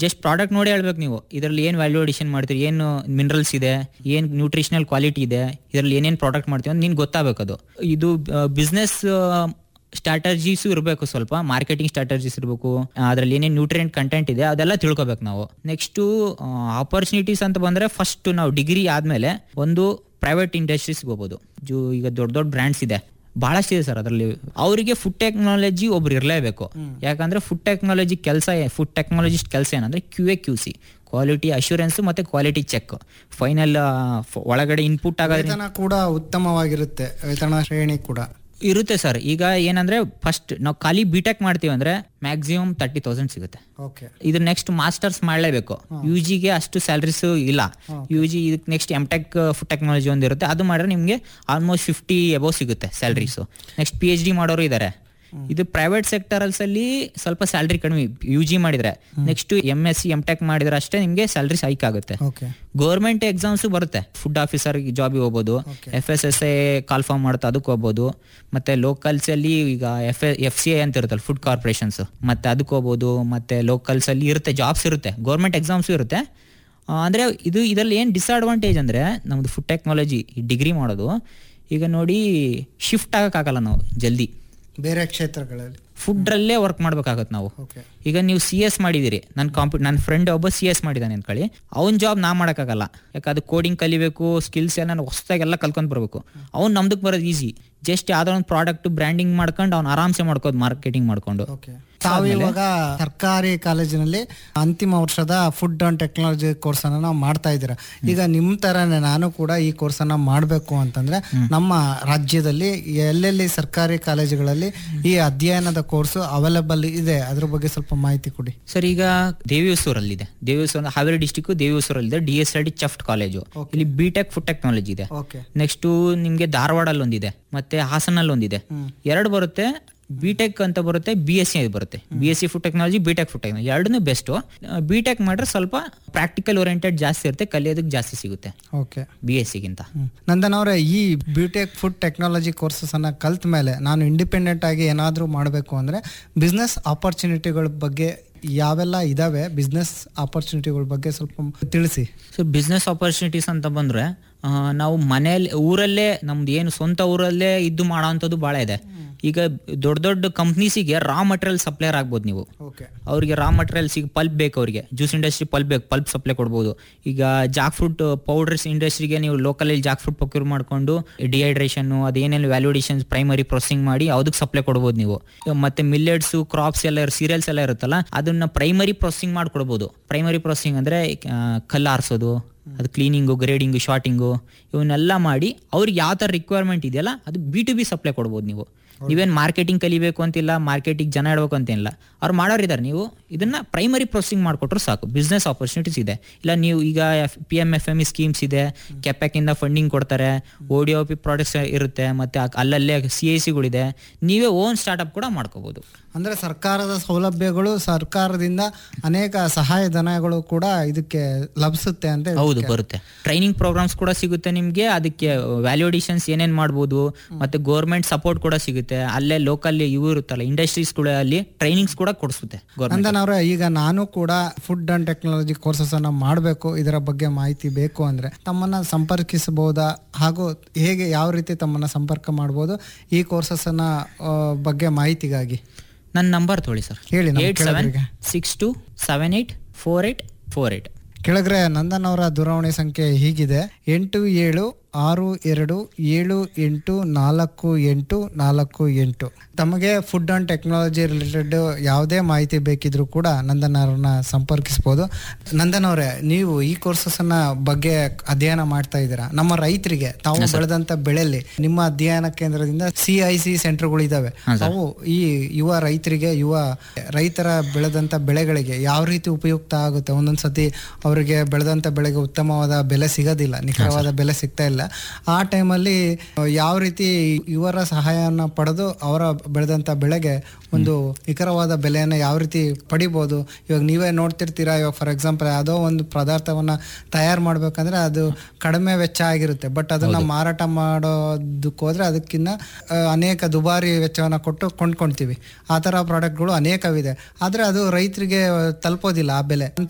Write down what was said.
Just product ನೋಡಿ ಹೇಳ್ಬೇಕು ನೀವು ಇದರಲ್ಲಿ ಏನು ವ್ಯಾಲ್ಯೂ ಅಡಿಷನ್ ಮಾಡ್ತೀರಿ ಏನು ಮಿನರಲ್ಸ್ ಇದೆ ಏನು ನ್ಯೂಟ್ರಿಷನಲ್ ಕ್ವಾಲಿಟಿ ಇದೆ ಇದರಲ್ಲಿ ಏನೇನು ಪ್ರಾಡಕ್ಟ್ ಮಾಡ್ತೀವಿ ಅಂತ ನಿನ್ಗೆ ಗೊತ್ತಾಗಬೇಕು ಅದು ಇದು ಬಿಸ್ನೆಸ್ ಸ್ಟ್ರಾಟಜೀಸು ಇರಬೇಕು ಸ್ವಲ್ಪ ಮಾರ್ಕೆಟಿಂಗ್ ಸ್ಟ್ರಾಟಜೀಸ್ ಇರಬೇಕು ಅದರಲ್ಲಿ ಏನೇನು ನ್ಯೂಟ್ರಿಯೆಂಟ್ ಕಂಟೆಂಟ್ ಇದೆ ಅದೆಲ್ಲ ತಿಳ್ಕೊಬೇಕು ನಾವು ನೆಕ್ಸ್ಟು ಆಪರ್ಚುನಿಟೀಸ್ ಅಂತ ಬಂದರೆ ಫಸ್ಟ್ ನಾವು ಡಿಗ್ರಿ ಆದಮೇಲೆ ಒಂದು ಪ್ರೈವೇಟ್ ಇಂಡಸ್ಟ್ರೀಸ್ಗೆ ಹೋಗ್ಬೋದು ಜು ಈಗ ದೊಡ್ಡ ದೊಡ್ಡ ಬ್ರ್ಯಾಂಡ್ಸ್ ಇದೆ ಬಹಳಷ್ಟಿದೆ ಸರ್ ಅದರಲ್ಲಿ ಅವರಿಗೆ ಫುಡ್ ಟೆಕ್ನಾಲಜಿ ಒಬ್ರು ಇರಲೇಬೇಕು ಯಾಕಂದ್ರೆ ಫುಡ್ ಟೆಕ್ನಾಲಜಿ ಕೆಲಸ ಫುಡ್ ಟೆಕ್ನಾಲಜಿಸ್ಟ್ ಕೆಲಸ ಏನಂದ್ರೆ Q A Q C quality assurance ಮತ್ತೆ ಕ್ವಾಲಿಟಿ ಚೆಕ್ ಫೈನಲ್ ಒಳಗಡೆ ಇನ್ಪುಟ್ ಆಗೋದ್ರಿಂದ ವೇತನ ಕೂಡ ಉತ್ತಮವಾಗಿರುತ್ತೆ ವೇತನ ಶ್ರೇಣಿ ಕೂಡ ಇರುತ್ತೆ ಸರ್ ಈಗ ಏನಂದ್ರೆ ಫಸ್ಟ್ ನಾವು ಖಾಲಿ ಬಿ ಟೆಕ್ ಮಾಡ್ತೀವಿ ಅಂದ್ರೆ ಮ್ಯಾಕ್ಸಿಮಮ್ ತರ್ಟಿ ತೌಸಂಡ್ ಸಿಗುತ್ತೆ ಓಕೆ ಇದು ನೆಕ್ಸ್ಟ್ ಮಾಸ್ಟರ್ಸ್ ಮಾಡಲೇಬೇಕು ಯು ಜಿಗೆ ಅಷ್ಟು ಸ್ಯಾಲ್ರೀಸ್ ಇಲ್ಲ ಯು ಜಿ ಇದಕ್ಕೆ next M tech food technology ಒಂದು ಇರುತ್ತೆ ಅದು ಮಾಡಿದ್ರೆ ನಿಮಗೆ ಆಲ್ಮೋಸ್ಟ್ ಫಿಫ್ಟಿ ಎಬೋ ಸಿಗುತ್ತೆ salaries next P H D ಮಾಡೋರು ಇದ್ದಾರೆ ಇದು ಪ್ರೈವೇಟ್ ಸೆಕ್ಟರ್ಸ್ ಅಲ್ಲಿ ಸ್ವಲ್ಪ ಸ್ಯಾಲ್ರಿ ಕಡಿಮೆ ಯು ಜಿ ಮಾಡಿದ್ರೆ next M S C M tech ಮಾಡಿದ್ರೆ ಅಷ್ಟೇ ನಿಮಗೆ ಸ್ಯಾಲ್ರೀಸ್ ಹೈಕ್ ಆಗುತ್ತೆ ಓಕೆ ಗೌರ್ಮೆಂಟ್ ಎಕ್ಸಾಮ್ಸ್ ಬರುತ್ತೆ ಫುಡ್ ಆಫೀಸರ್ ಜಾಬಿಗೆ ಹೋಗ್ಬೋದು F S S A call form ಮಾಡುತ್ತೆ ಅದಕ್ಕೆ ಹೋಗ್ಬೋದು ಮತ್ತೆ ಲೋಕಲ್ಸ್ ಅಲ್ಲಿ ಈಗ ಎಫ್ ಎಫ್ ಸಿ ಐ ಅಂತ ಇರುತ್ತಲ್ಲ ಫುಡ್ ಕಾರ್ಪೊರೇಷನ್ಸ್ ಮತ್ತೆ ಅದಕ್ಕೆ ಹೋಗ್ಬೋದು ಮತ್ತೆ ಲೋಕಲ್ಸ್ ಅಲ್ಲಿ ಇರುತ್ತೆ ಜಾಬ್ಸ್ ಇರುತ್ತೆ ಗೌರ್ಮೆಂಟ್ ಎಕ್ಸಾಮ್ಸ್ ಇರುತ್ತೆ ಆ, ಅಂದ್ರೆ ಇದು ಇದರಲ್ಲಿ ಏನು ಡಿಸ್ಅಡ್ವಾಂಟೇಜ್ ಅಂದ್ರೆ ನಮ್ದು ಫುಡ್ ಟೆಕ್ನಾಲಜಿ ಡಿಗ್ರಿ ಮಾಡೋದು ಈಗ ನೋಡಿ ಶಿಫ್ಟ್ ಆಗಕ್ಕಾಗಲ್ಲ ನಾವು ಜಲ್ದಿ ಬೇರೆ ಕ್ಷೇತ್ರಗಳಲ್ಲಿ ಫುಡ್ರಲ್ಲೇ ವರ್ಕ್ ಮಾಡ್ಬೇಕಾಗತ್ತೆ ನಾವು ಓಕೆ ಈಗ ನೀವು ಸಿ ಎಸ್ ಮಾಡಿದಿರಿ ನನ್ನ ಕಾಂಪಿ ನನ್ನ ಫ್ರೆಂಡ್ ಒಬ್ಬ ಸಿ ಎಸ್ ಮಾಡಿದ್ದಾನೆ ಅನ್ಕೊಳ್ಳಿ ಅವ್ನ ಜಾಬ್ ನಾ ಮಾಡೋಕ್ಕಾಗಲ್ಲ ಯಾಕೆ ಅದು ಕೋಡಿಂಗ್ ಕಲಿಬೇಕು ಸ್ಕಿಲ್ಸ್ ಎಲ್ಲ ಹೊಸದಾಗೆಲ್ಲ ಕಲ್ಕೊಂಡ್ ಬರಬೇಕು ಅವ್ನು ನಮ್ದಕ್ಕೆ ಬರೋದು ಈಸಿ ಜಸ್ಟ್ ಯಾವ್ದೋ ಒಂದು ಪ್ರಾಡಕ್ಟ್ ಬ್ರ್ಯಾಂಡಿಂಗ್ ಮಾಡ್ಕೊಂಡು ಅವ್ನು ಆರಾಮ್ಸೆ ಮಾಡ್ಕೋದು ಮಾರ್ಕೆಟಿಂಗ್ ಮಾಡ್ಕೊಂಡು ಓಕೆ ತಾವು ಇವಾಗ ಸರ್ಕಾರಿ ಕಾಲೇಜಿನಲ್ಲಿ ಅಂತಿಮ ವರ್ಷದ ಫುಡ್ ಅಂಡ್ ಟೆಕ್ನಾಲಜಿ ಕೋರ್ಸ್ ಅನ್ನ ನಾವು ಮಾಡ್ತಾ ಇದ್ದೀರಾ ಈಗ ನಿಮ್ ತರನೇ ನಾನು ಕೂಡ ಈ ಕೋರ್ಸ್ ಅನ್ನ ಮಾಡಬೇಕು ಅಂತಂದ್ರೆ ನಮ್ಮ ರಾಜ್ಯದಲ್ಲಿ ಎಲ್ಲೆಲ್ಲಿ ಸರ್ಕಾರಿ ಕಾಲೇಜುಗಳಲ್ಲಿ ಈ ಅಧ್ಯಯನದ ಕೋರ್ಸ್ ಅವೈಲೇಬಲ್ ಇದೆ ಅದ್ರ ಬಗ್ಗೆ ಸ್ವಲ್ಪ ಮಾಹಿತಿ ಕೊಡಿ ಸರ್ ಈಗ ದೇವಿಯಸೂರಲ್ಲಿದೆ ದೇವಿಯಸೂರು ಹಾವೇರಿ ಡಿಸ್ಟಿಕ್ ದೇವಿಯಸೂರಲ್ಲಿದೆ ಡಿ ಎಸ್ ಎಲ್ ಡಿ ಚಫ್ಟ್ ಕಾಲೇಜು ಇಲ್ಲಿ ಬಿ ಟೆಕ್ ಫುಡ್ ಟೆಕ್ನಾಲಜಿ ಇದೆ ಓಕೆ ನೆಕ್ಸ್ಟ್ ನಿಮ್ಗೆ ಧಾರವಾಡಲ್ಲಿ ಒಂದಿದೆ ಮತ್ತೆ ಹಾಸನಲ್ಲಿ ಒಂದಿದೆ ಎರಡು ಬರುತ್ತೆ ಬಿ ಟೆಕ್ ಅಂತ ಬರುತ್ತೆ ಬಿ ಎಸ್ ಸಿ ಬರುತ್ತೆ B S C food technology B tech food technology ಎರಡನ್ನೂ ಬೆಸ್ಟು ಬಿ ಟೆಕ್ ಮಾಡಿದ್ರೆ ಸ್ವಲ್ಪ ಪ್ರಾಕ್ಟಿಕಲ್ ಓರಿಯೆಂಟೆಡ್ ಜಾಸ್ತಿ ಇರುತ್ತೆ ಕಲಿಯೋದಕ್ಕೆ ಜಾಸ್ತಿ ಸಿಗುತ್ತೆ ಓಕೆ ಬಿ ಎಸ್ ಸಿಗಿಂತ ನಂದನ್ ಅವರೇ ಈ ಬ್ಯೂಟೆಕ್ ಫುಡ್ ಟೆಕ್ನಾಲಜಿ ಕೋರ್ಸಸ್ ಅನ್ನ ಕಲ್ತ ಮೇಲೆ ನಾನು ಇಂಡಿಪೆಂಡೆಂಟ್ ಆಗಿ ಏನಾದರೂ ಮಾಡಬೇಕು ಅಂದ್ರೆ ಬಿಸ್ನೆಸ್ ಆಪರ್ಚುನಿಟಿಗಳ ಬಗ್ಗೆ ಯಾವೆಲ್ಲ ಇದಾವೆ ಬಿಸ್ನೆಸ್ ಆಪರ್ಚುನಿಟಿಗಳ ಬಗ್ಗೆ ಸ್ವಲ್ಪ ತಿಳಿಸಿ ಸೊ ಬಿಸ್ನೆಸ್ ಆಪರ್ಚುನಿಟೀಸ್ ಅಂತ ಬಂದ್ರೆ ಆ, ನಾವು ಮನೆಯಲ್ಲಿ ಊರಲ್ಲೇ ನಮ್ದು ಏನು ಸ್ವಂತ ಊರಲ್ಲೇ ಇದ್ದು ಮಾಡೋ ಅಂಥದ್ದು ಭಾಳ ಇದೆ ಈಗ ದೊಡ್ಡ ದೊಡ್ಡ ಕಂಪ್ನೀಸಿಗೆ ರಾ ಮಟೀರಿಯಲ್ ಸಪ್ಲೈಯರ್ ಆಗ್ಬೋದು ನೀವು ಓಕೆ ಅವ್ರಿಗೆ ರಾ ಮಟೀರಿಯಲ್ಸ್ ಈಗ ಪಲ್ಪ್ ಬೇಕು ಅವ್ರಿಗೆ ಜ್ಯೂಸ್ ಇಂಡಸ್ಟ್ರಿ ಪಲ್ಪ್ ಬೇಕು ಪಲ್ಪ್ ಸಪ್ಲೈ ಕೊಡ್ಬೋದು ಈಗ ಜಾಕ್ ಫ್ರೂಟ್ ಪೌಡರ್ಸ್ ಇಂಡಸ್ಟ್ರಿಗೆ ನೀವು ಲೋಕಲಲ್ಲಿ ಜಾಕ್ ಫ್ರೂಟ್ ಪ್ರೊಕ್ಯೂರ್ ಮಾಡ್ಕೊಂಡು ಡಿಹೈಡ್ರೇಷನ್ ಅದೇನೇನು ವ್ಯಾಲ್ಯೂಡೇಷನ್ ಪ್ರೈಮರಿ ಪ್ರೊಸೆಸಿಂಗ್ ಮಾಡಿ ಅದಕ್ಕೆ ಸಪ್ಲೈ ಕೊಡ್ಬೋದು ನೀವು ಮತ್ತೆ ಮಿಲ್ಲೆಟ್ಸ್ ಕ್ರಾಪ್ಸ್ ಎಲ್ಲ ಸೀರಿಯಲ್ಸ್ ಎಲ್ಲ ಇರುತ್ತಲ್ಲ ಅದನ್ನ ಪ್ರೈಮರಿ ಪ್ರೊಸೆಸಿಂಗ್ ಮಾಡ್ಕೊಡ್ಬೋದು ಪ್ರೈಮರಿ ಪ್ರೊಸೆಸಿಂಗ್ ಅಂದ್ರೆ ಆ, ಕಲ್ಲು ಆರಿಸೋದು ಅದು ಕ್ಲೀನಿಂಗು ಗ್ರೇಡಿಂಗು ಶಾರ್ಟಿಂಗು ಇವನ್ನೆಲ್ಲ ಮಾಡಿ ಅವ್ರಿಗೆ ಯಾವ ಥರ ರಿಕ್ವೈರ್ಮೆಂಟ್ ಇದೆಯಲ್ಲ ಅದು ಬಿ ಟು ಬಿ ಸಪ್ಲೈ ಕೊಡ್ಬೋದು ನೀವು ನೀವೇನು ಮಾರ್ಕೆಟಿಂಗ್ ಕಲಿಬೇಕು ಅಂತಿಲ್ಲ ಮಾರ್ಕೆಟಿಂಗ್ ಜನ ಇಡಬೇಕು ಅಂತಿಲ್ಲ ಅವ್ರು ಮಾಡೋರಿದ್ದಾರೆ ನೀವು ಇದನ್ನ ಪ್ರೈಮರಿ ಪ್ರೊಸೆಸಿಂಗ್ ಮಾಡಿಕೊಟ್ರು ಸಾಕು ಬಿಸ್ನೆಸ್ ಆಪರ್ಚುನಿಟೀಸ್ ಇದೆ ಇಲ್ಲ ನೀವು ಈಗ P M F M E schemes ಇದೆ ಕೆಪ್ಯಾಕ್ ಇಂದ ಫಂಡಿಂಗ್ ಕೊಡ್ತಾರೆ ಓಡಿಒ ಪಿ ಪ್ರಾಡಕ್ಟ್ಸ್ ಇರುತ್ತೆ ಮತ್ತೆ ಆ- ಅಲ್ಲಲ್ಲೇ ಸಿ ಐ ಸಿಗಳಿದೆ ನೀವೇ ಓನ್ ಸ್ಟಾರ್ಟ್ಅಪ್ ಕೂಡ ಮಾಡ್ಕೋಬಹುದು ಅಂದ್ರೆ ಸರ್ಕಾರದ ಸೌಲಭ್ಯಗಳು ಸರ್ಕಾರದಿಂದ ಅನೇಕ ಸಹಾಯಧನಗಳು ಕೂಡ ಇದಕ್ಕೆ ಲಭಿಸುತ್ತೆ ಅಂತ ಹೇಳಿ. ಹೌದು ಬರುತ್ತೆ ಟ್ರೈನಿಂಗ್ ಪ್ರೋಗ್ರಾಮ್ಸ್ ಕೂಡ ಸಿಗುತ್ತೆ ನಿಮಗೆ ಅದಕ್ಕೆ ವ್ಯಾಲ್ಯೂಡೇಷನ್ಸ್ ಏನೇನ್ ಮಾಡ್ಬೋದು ಮತ್ತೆ ಗೌರ್ಮೆಂಟ್ ಸಪೋರ್ಟ್ ಕೂಡ ಸಿಗುತ್ತೆ ಅಲ್ಲೇ ಲೋಕಲ್ ಇವು ಇರುತ್ತಲ್ಲ ಇಂಡಸ್ಟ್ರೀಸ್ ಕೂಡ ಅಲ್ಲಿ ಟ್ರೈನಿಂಗ್ಸ್ ಕೂಡ ಕೊಡಿಸುತ್ತೆ ಗೌರ್ಮೆಂಟ್ ನಂದನ್ ಅವರೇ ಈಗ ನಾನು ಕೂಡ ಫುಡ್ ಅಂಡ್ ಟೆಕ್ನಾಲಜಿ ಕೋರ್ಸಸ್ ಅನ್ನ ಮಾಡಬೇಕು ಇದರ ಬಗ್ಗೆ ಮಾಹಿತಿ ಬೇಕು ಅಂದ್ರೆ ತಮ್ಮನ್ನ ಸಂಪರ್ಕಿಸಬಹುದಾ ಹಾಗೂ ಹೇಗೆ ಯಾವ ರೀತಿ ತಮ್ಮನ್ನ ಸಂಪರ್ಕ ಮಾಡಬಹುದು ಈ ಕೋರ್ಸಸ್ ಅನ್ನ ಆ, ಬಗ್ಗೆ ಮಾಹಿತಿಗಾಗಿ ನನ್ನ ನಂಬರ್ ತೊಳಿ ಸರ್ ಹೇಳಿ ನಮ್ಮ ಏಟ್ ಸೆವೆನ್ ಕೇಳೋರಿಗೆ. Six two seven eight four eight four eight ಕೆಳಗರೆ ನಂದನ್ ಅವರ ದೂರವಾಣಿ ಸಂಖ್ಯೆ ಹೀಗಿದೆ ಎಂಟು ಏಳು ಆರು ಎರಡು ಏಳು ಎಂಟು ನಾಲ್ಕು ಎಂಟು ನಾಲ್ಕು ಎಂಟು ತಮಗೆ ಫುಡ್ ಅಂಡ್ ಟೆಕ್ನಾಲಜಿ ರಿಲೇಟೆಡ್ ಯಾವುದೇ ಮಾಹಿತಿ ಬೇಕಿದ್ರೂ ಕೂಡ ನಂದನ್ ಅವ್ರನ್ನ ಸಂಪರ್ಕಿಸ್ಬೋದು ನಂದನ್ ಅವರೇ ನೀವು ಈ ಕೋರ್ಸಸ್ ಅನ್ನ ಬಗ್ಗೆ ಅಧ್ಯಯನ ಮಾಡ್ತಾ ಇದ್ದೀರಾ ನಮ್ಮ ರೈತರಿಗೆ ತಾವು ಬೆಳೆದಂತ ಬೆಳೆಯಲ್ಲಿ ನಿಮ್ಮ ಅಧ್ಯಯನ ಕೇಂದ್ರದಿಂದ ಸಿ ಐ ಸಿ ಸೆಂಟರ್ಗಳು ಇದಾವೆ ಅವು ಈ ಯುವ ರೈತರಿಗೆ ಯುವ ರೈತರ ಬೆಳೆದಂತ ಬೆಳೆಗಳಿಗೆ ಯಾವ ರೀತಿ ಉಪಯುಕ್ತ ಆಗುತ್ತೆ ಒಂದೊಂದ್ಸತಿ ಅವರಿಗೆ ಬೆಳೆದಂತ ಬೆಳೆಗೆ ಉತ್ತಮವಾದ ಬೆಲೆ ಸಿಗೋದಿಲ್ಲ ನಿಖರವಾದ ಬೆಲೆ ಸಿಗ್ತಾ ಇಲ್ಲ ಆ ಟೈಮಲ್ಲಿ ಯಾವ ರೀತಿ ಇವರ ಸಹಾಯನ ಪಡೆದು ಅವರ ಬೆಳೆದಂತ ಬೆಳೆಗೆ ಒಂದು ನಿಖರವಾದ ಬೆಲೆಯನ್ನು ಯಾವ ರೀತಿ ಪಡಿಬೋದು ಇವಾಗ ನೀವೇ ನೋಡ್ತಿರ್ತೀರಾ ಇವಾಗ ಫಾರ್ ಎಕ್ಸಾಂಪಲ್ ಯಾವುದೋ ಒಂದು ಪದಾರ್ಥವನ್ನ ತಯಾರು ಮಾಡ್ಬೇಕಂದ್ರೆ ಅದು ಕಡಿಮೆ ವೆಚ್ಚ ಆಗಿರುತ್ತೆ ಬಟ್ ಅದನ್ನ ಮಾರಾಟ ಮಾಡೋದಕ್ಕೆ ಹೋದ್ರೆ ಅದಕ್ಕಿಂತ ಆ, ಅನೇಕ ದುಬಾರಿ ವೆಚ್ಚವನ್ನ ಕೊಟ್ಟು ಕೊಂಡ್ಕೊಳ್ತೀವಿ ಆ ಥರ ಪ್ರಾಡಕ್ಟ್ಗಳು ಅನೇಕವಿದೆ ಆದರೆ ಅದು ರೈತರಿಗೆ ತಲುಪೋದಿಲ್ಲ ಆ ಬೆಲೆ ಅಂತ